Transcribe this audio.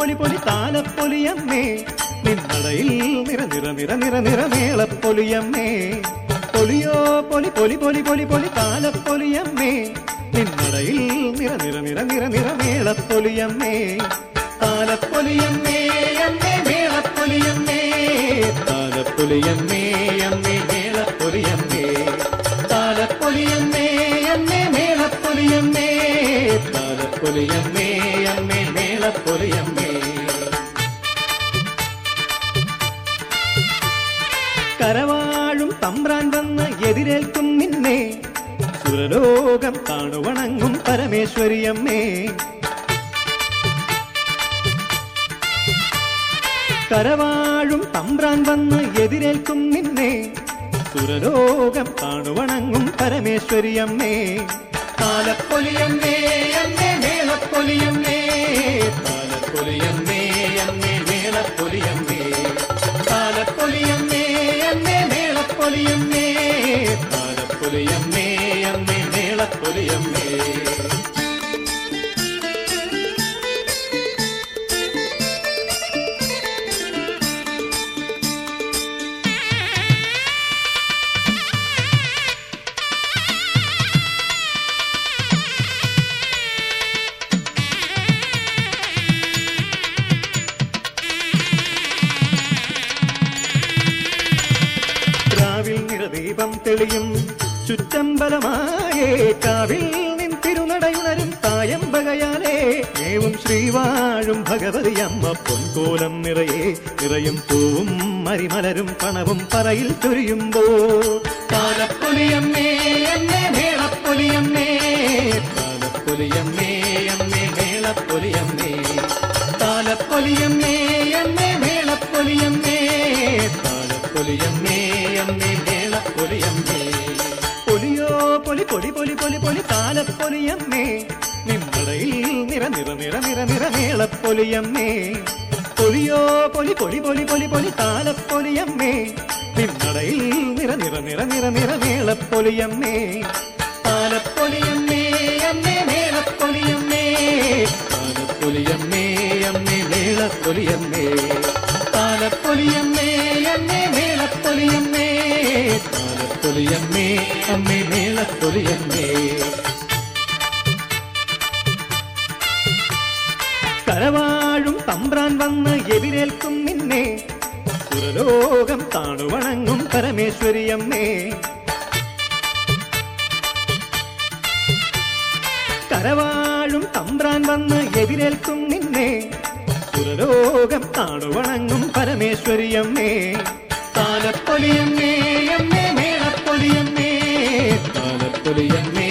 പൊലി പൊലി താലപ്പൊലിയമ്മേ നിന്നടയിൽ നിര നിര നിര നിര നിര മേളപ്പൊലിയമ്മേ പൊലിയോ പൊലി പൊലി പൊലി പൊലി പൊലി താലപ്പൊലിയമ്മേ നിന്നടയിൽ നിര നിര നിര നിര നിര മേളപ്പൊലിയമ്മേ താലപ്പൊലിയമ്മേ അമ്മേ മേളപ്പൊലിയമ്മേ താലപ്പൊലിയമ്മേ അമ്മേ മേളപ്പൊലിയമ്മേ താലപ്പൊലിയമ്മേ അമ്മേ മേളപ്പൊലിയമ്മേ താലപ്പൊലിയമ്മേ അമ്മേ മേളപ്പൊലിയമ്മേ കരവാഴും തമ്പ്രാൻ വന്ന് എതിരേൽക്കും നിന്നെ സുരലോകം കാണുവണങ്ങും പരമേശ്വരിയമ്മേ കരവാഴും തമ്പ്രാൻ വന്ന് എതിരേൽക്കും നിന്നെ സുരലോകം കാണുവണങ്ങും പരമേശ്വരിയമ്മേ താലപ്പൊലിയമ്മേ അമ്മേ മേളപ്പൊലിയമ്മേ താലപ്പൊലിയമ്മേ അമ്മേ മേളപ്പൊലിയമ്മേ താലപ്പൊലിയമ്മേ അമ്മേ മേളപ്പൊലിയമ്മേ താലപ്പൊലിയമ്മേ അമ്മേ മേളപ്പൊലിയമ്മേ രാവിൽ നിറദീപം തെളിയും ചുറ്റമ്പലമായേ കാവിൽ നിൻ തിരുനടയുണരും തായമ്പകയാലേ ഏവും ശ്രീവാഴും ഭഗവതി അമ്മ പൊൻകോലം നിറയെ നിറയും പൂവും മരിമലരും പണവും പറയിൽ ചൊരിയുമ്പോ താലപ്പൊലിയമ്മേ അമ്മേ മേളപ്പൊലിയമ്മേ താലപ്പൊലിയമ്മേ അമ്മേ മേളപ്പൊലിയമ്മേ താലപ്പൊലിയമ്മേ അമ്മേ മേളപ്പൊലിയമ്മേ താലപ്പൊലിയമ്മേ അമ്മേ മേളപ്പൊലിയമ്മേ പൊലിയോ പൊലി പൊലി പൊലി പൊലി പൊലി താലപ്പൊലിയമ്മേ നിന്നടയിൽ നിറ നിറ നിറ നിറ നിറ മേളപ്പൊലിയമ്മേ പൊലിയോ പൊലി പൊലി പൊലി പൊലി പൊലി താലപ്പൊലിയമ്മേ നിന്നടയിൽ നിറ നിറ നിറ നിറ നിറ മേളപ്പൊലിയമ്മേ താലപ്പൊലിയമ്മേ അമ്മേ മേളപ്പൊലിയമ്മേ താലപ്പൊലിയമ്മേ അമ്മേ മേളപ്പൊലിയമ്മേ താലപ്പൊലിയമ്മേ അമ്മേ മേളപ്പൊലിയമ്മേ താലപ്പൊലിയമ്മേ അമ്മേ മേളപ്പൊലിയമ്മേ കരവാഴും തമ്പ്രാൻ വന്ന് എതിരേൽക്കും നിന്നെ സുരലോകം താണുവണങ്ങും പരമേശ്വരിയമ്മേ കരവാഴും തമ്പ്രാൻ വന്ന് എതിരേൽക്കും നിന്നെ സുരലോകം താണുവണങ്ങും പരമേശ്വരിയമ്മേ താലപ്പൊലിയമ്മേ അമ്മേ മേളപ്പൊലിയമ്മേ താലപ്പൊലിയമ്മേ